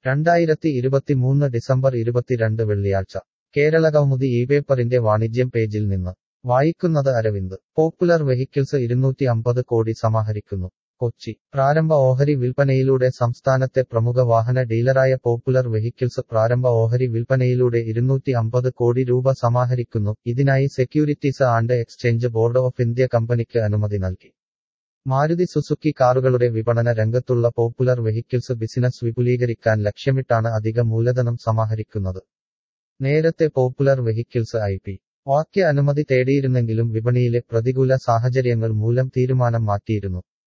രണ്ടായിരത്തി ഇരുപത്തിമൂന്ന് ഡിസംബർ ഇരുപത്തിരണ്ട് വെള്ളിയാഴ്ച കേരളകൗമുദി ഈ പേപ്പറിന്റെ വാണിജ്യം പേജിൽ നിന്ന് വായിക്കുന്നത് അരവിന്ദ് പോപ്പുലർ വെഹിക്കിൾസ് ഇരുന്നൂറ്റി അമ്പത് കോടി സമാഹരിക്കുന്നു കൊച്ചി പ്രാരംഭ ഓഹരി വിൽപ്പനയിലൂടെ സംസ്ഥാനത്തെ പ്രമുഖ വാഹന ഡീലറായ പോപ്പുലർ വെഹിക്കിൾസ് പ്രാരംഭ ഓഹരി വിൽപ്പനയിലൂടെ ഇരുന്നൂറ്റി അമ്പത് കോടി രൂപ സമാഹരിക്കുന്നു ഇതിനായി securities and exchange board of India കമ്പനിക്ക് അനുമതി നൽകി മാരുതി സുസുക്കി കാറുകളുടെ വിപണന രംഗത്തുള്ള പോപ്പുലർ വെഹിക്കിൾസ് ബിസിനസ് വിപുലീകരിക്കാൻ ലക്ഷ്യമിട്ടാണ് അധിക മൂലധനം സമാഹരിക്കുന്നത് നേരത്തെ പോപ്പുലർ വെഹിക്കിൾസ് ഐ പി വാക്യ അനുമതി തേടിയിരുന്നെങ്കിലും വിപണിയിലെ പ്രതികൂല സാഹചര്യങ്ങൾ മൂലം തീരുമാനം മാറ്റിയിരുന്നു